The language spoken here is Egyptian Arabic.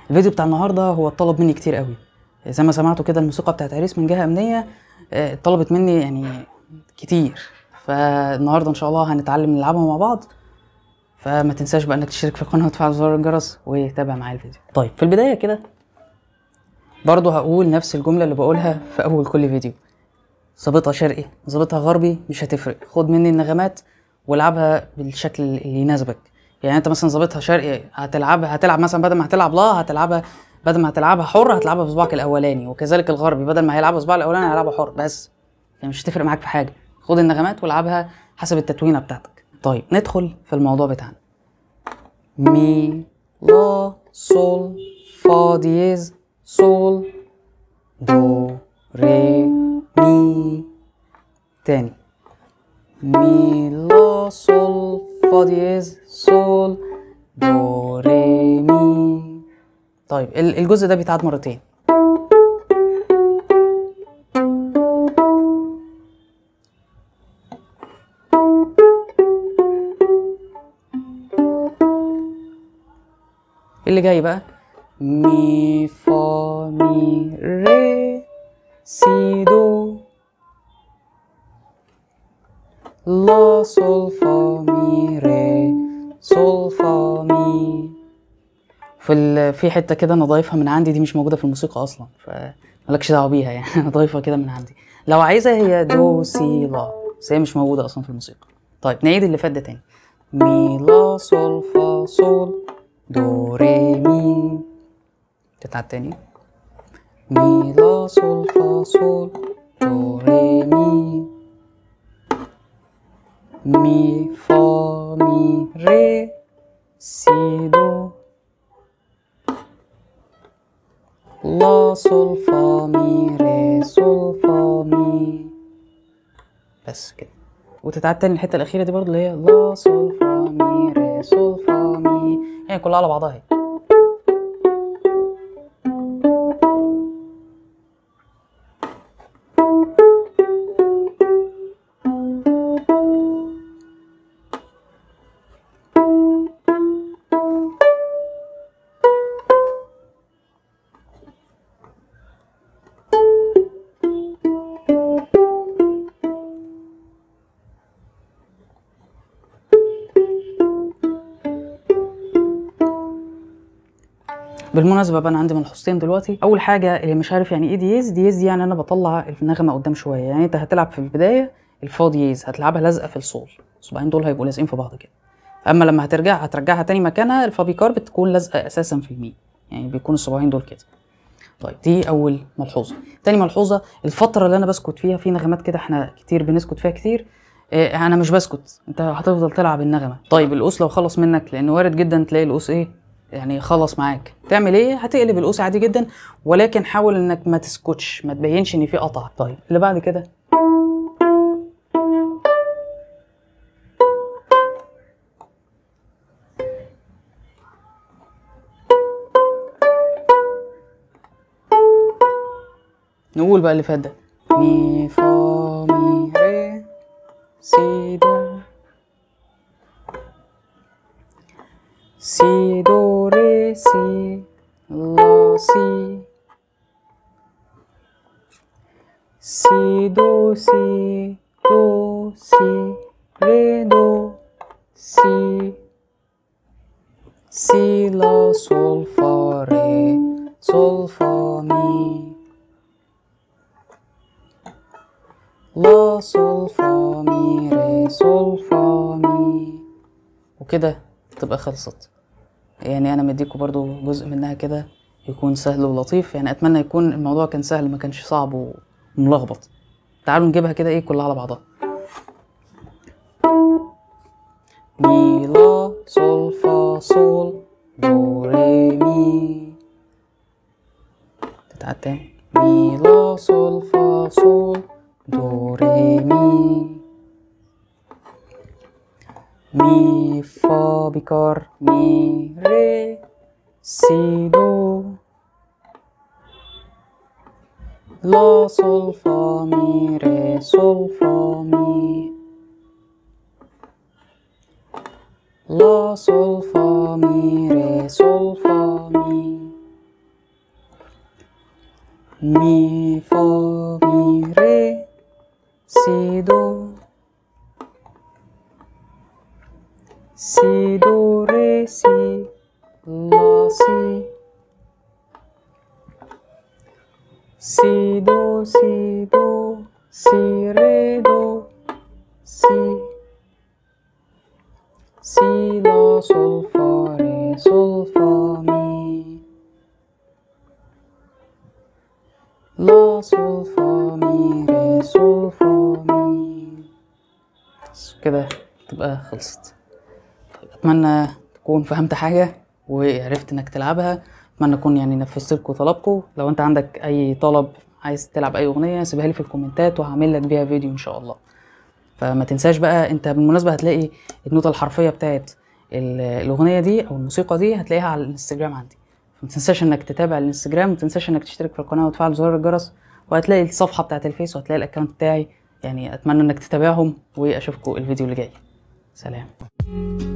الفيديو بتاع النهارده هو اتطلب مني كتير قوي زي ما سمعتوا كده الموسيقى بتاعت عريس من جهه امنيه آه، اتطلبت مني يعني كتير فالنهارده ان شاء الله هنتعلم نلعبها مع بعض فما تنساش بقى انك تشترك في القناه وتفعل زر الجرس وتابع معايا الفيديو طيب في البدايه كده برضه هقول نفس الجمله اللي بقولها في اول كل فيديو ظابطها شرقي ظابطها غربي مش هتفرق خد مني النغمات والعبها بالشكل اللي يناسبك يعني انت مثلا ظابطها شرقي هتلعبها هتلعب مثلا بدل ما هتلعب لا هتلعبها بدل ما هتلعبها حر هتلعبها بصباعك الاولاني وكذلك الغربي بدل ما هيلعبها بصباعه الاولاني هيلعبها حر بس يعني مش هتفرق معاك في حاجه خد النغمات والعبها حسب التتوينه بتاعتك طيب ندخل في الموضوع بتاعنا مي لا سول فا دييز سول دو ري مي تاني مي لا سول فا دييز سول دو ري مي طيب ال- الجزء ده بيتعاد مرتين اللي جاي بقى مي فا مي ري سي دو لا سول فا مي ري سول فا مي في ال... في حته كده انا ضايفها من عندي دي مش موجوده في الموسيقى اصلا فمالكش دعوه بيها يعني انا ضايفها كده من عندي لو عايزها هي دو سي لا بس هي مش موجوده اصلا في الموسيقى طيب نعيد اللي فات ده تاني مي لا سول فا سول دو ري مي تتعاد تاني مي لا سول فا سول دو ري مي مي فا مي ري سي دو لا سول فا مي ري سول فا مي بس كده وتتعاد تاني الحته الاخيره دي برضه اللي هي لا سول فا مي ري سول فا مي هي كلها على بعضها اهي بالمناسبة بقى أنا عندي ملحوظتين دلوقتي، أول حاجة اللي مش عارف يعني إيه دييز، دييز دي يعني أنا بطلع النغمة قدام شوية، يعني أنت هتلعب في البداية الفا دييز هتلعبها لازقة في الصول، الصباعين دول هيبقوا لازقين في بعض كده. أما لما هترجع هترجعها تاني مكانها الفا بيكار بتكون لازقة أساسا في المي، يعني بيكون الصباعين دول كده. طيب دي أول ملحوظة، تاني ملحوظة الفترة اللي أنا بسكت فيها في نغمات كده إحنا كتير بنسكت فيها كتير إيه أنا مش بسكت، أنت هتفضل تلعب النغمة، طيب القوس لو خلص منك لأن وارد جدا تلاقي القوس إيه يعني خلص معاك تعمل ايه هتقلب القوس عادي جدا ولكن حاول انك ما تسكتش ما تبينش ان في قطع طيب اللي بعد كده نقول بقى اللي فات ده مي فا مي ري سي دو سي دو ري سي لا سي سي دو سي دو سي ري دو سي سي لا سول فا ري سول فا مي لا سول فا مي ري سول فا مي وكده تبقى خلصت يعني انا مديكوا برضو جزء منها كده يكون سهل ولطيف يعني اتمنى يكون الموضوع كان سهل ما كانش صعب وملخبط تعالوا نجيبها كده ايه كلها على بعضها مي لا سول فا سول دو ري مي تتعاد تاني مي لا سول فا سول دو ري مي مي فا بيكار مي ري سي دو لا سول فا مي ري سول فا مي لا سول فا مي ري سول فا مي mi fa mi re si do si do re si la si si do si do si re do si si la sol fa re sol fa mi لا صول فا مي ري صول فا مي بس كده تبقى خلصت طيب اتمنى تكون فهمت حاجه وعرفت انك تلعبها اتمنى اكون يعني نفذت لكم طلبكم لو انت عندك اي طلب عايز تلعب اي اغنيه سيبها لي في الكومنتات وهعمل لك بيها فيديو ان شاء الله فما تنساش بقى انت بالمناسبه هتلاقي النوتة الحرفيه بتاعت ال- الاغنيه دي او الموسيقى دي هتلاقيها على الانستجرام عندي ما تنساش انك تتابع الانستجرام ما تنساش انك تشترك في القناه وتفعل زر الجرس وهتلاقي الصفحه بتاعت الفيس وهتلاقي الاكونت بتاعي يعني اتمنى انك تتابعهم واشوفكم الفيديو اللي جاي سلام